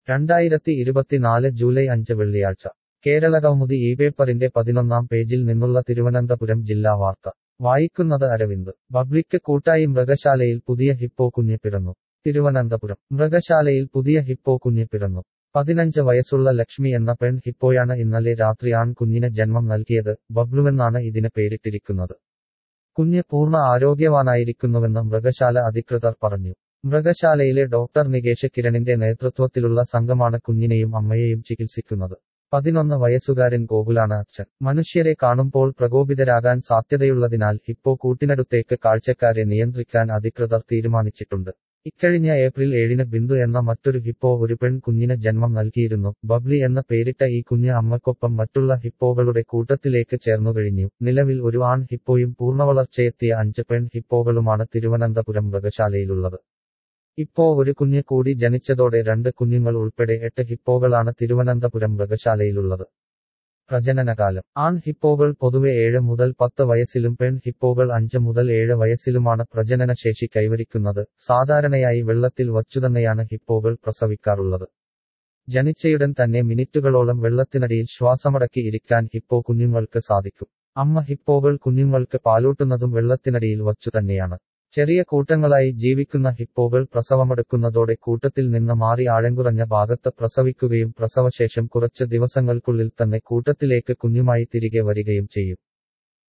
രണ്ടായിരത്തി ഇരുപത്തിനാല് ജൂലൈ അഞ്ച് വെള്ളിയാഴ്ച കേരളകൗമുദി ഈ പേപ്പറിന്റെ പതിനൊന്നാം പേജിൽ നിന്നുള്ള തിരുവനന്തപുരം ജില്ലാ വാർത്ത വായിക്കുന്നത് അരവിന്ദ് പബ്ലിക് കൂട്ടായി മൃഗശാലയിൽ പുതിയ ഹിപ്പോ കുഞ്ഞ് പിറന്നു തിരുവനന്തപുരം മൃഗശാലയിൽ പുതിയ ഹിപ്പോ കുഞ്ഞ് പിറന്നു പതിനഞ്ച് വയസ്സുള്ള ലക്ഷ്മി എന്ന പെൺ ഹിപ്പോയാണ് ഇന്നലെ രാത്രി ആൺ കുഞ്ഞിന് ജന്മം നൽകിയത് ബബ്ലുവെന്നാണ് ഇതിന് പേരിട്ടിരിക്കുന്നത് കുഞ്ഞ് പൂർണ്ണ ആരോഗ്യവാനായിരിക്കുന്നുവെന്ന് മൃഗശാല അധികൃതർ പറഞ്ഞു മൃഗശാലയിലെ ഡോക്ടർ നികേഷ് കിരണിന്റെ നേതൃത്വത്തിലുള്ള സംഘമാണ് കുഞ്ഞിനെയും അമ്മയെയും ചികിത്സിക്കുന്നത് പതിനൊന്ന് വയസ്സുകാരൻ ഗോകുലാണ് അച്ഛൻ മനുഷ്യരെ കാണുമ്പോൾ പ്രകോപിതരാകാൻ സാധ്യതയുള്ളതിനാൽ ഹിപ്പോ കൂട്ടിനടുത്തേക്ക് കാഴ്ചക്കാരെ നിയന്ത്രിക്കാൻ അധികൃതർ തീരുമാനിച്ചിട്ടുണ്ട് ഇക്കഴിഞ്ഞ ഏപ്രിൽ ഏഴിന് ബിന്ദു എന്ന മറ്റൊരു ഹിപ്പോ ഒരു പെൺ കുഞ്ഞിന് ജന്മം നൽകിയിരുന്നു ബബ്ലി എന്ന പേരിട്ട ഈ കുഞ്ഞ് അമ്മക്കൊപ്പം മറ്റുള്ള ഹിപ്പോകളുടെ കൂട്ടത്തിലേക്ക് ചേർന്നുകഴിഞ്ഞു നിലവിൽ ഒരു ആൺ ഹിപ്പോയും പൂർണ്ണവളർച്ചയെത്തിയ അഞ്ച് പെൺ ഹിപ്പോകളുമാണ് തിരുവനന്തപുരം മൃഗശാലയിലുള്ളത് ഇപ്പോ ഒരു കുഞ്ഞ് കൂടി ജനിച്ചതോടെ രണ്ട് കുഞ്ഞുങ്ങൾ ഉൾപ്പെടെ എട്ട് ഹിപ്പോകളാണ് തിരുവനന്തപുരം മൃഗശാലയിലുള്ളത് പ്രജനനകാലം ആൺ ഹിപ്പോകൾ പൊതുവെ ഏഴ് മുതൽ പത്ത് വയസ്സിലും പെൺ ഹിപ്പോകൾ അഞ്ച് മുതൽ ഏഴ് വയസ്സിലുമാണ് പ്രജനനശേഷി കൈവരിക്കുന്നത് സാധാരണയായി വെള്ളത്തിൽ വച്ചുതന്നെയാണ് ഹിപ്പോകൾ പ്രസവിക്കാറുള്ളത് ജനിച്ചയുടൻ തന്നെ മിനിറ്റുകളോളം വെള്ളത്തിനടിയിൽ ശ്വാസമടക്കി ഇരിക്കാൻ ഹിപ്പോ കുഞ്ഞുങ്ങൾക്ക് സാധിക്കും അമ്മ ഹിപ്പോകൾ കുഞ്ഞുങ്ങൾക്ക് പാലൂട്ടുന്നതും വെള്ളത്തിനടിയിൽ വച്ചു തന്നെയാണ് ചെറിയ കൂട്ടങ്ങളായി ജീവിക്കുന്ന ഹിപ്പോകൾ പ്രസവമെടുക്കുന്നതോടെ കൂട്ടത്തിൽ നിന്ന് മാറി ആഴങ്കുറഞ്ഞ ഭാഗത്ത് പ്രസവിക്കുകയും പ്രസവശേഷം കുറച്ച് ദിവസങ്ങൾക്കുള്ളിൽ തന്നെ കൂട്ടത്തിലേക്ക് കുഞ്ഞുമായി തിരികെ വരികയും ചെയ്യും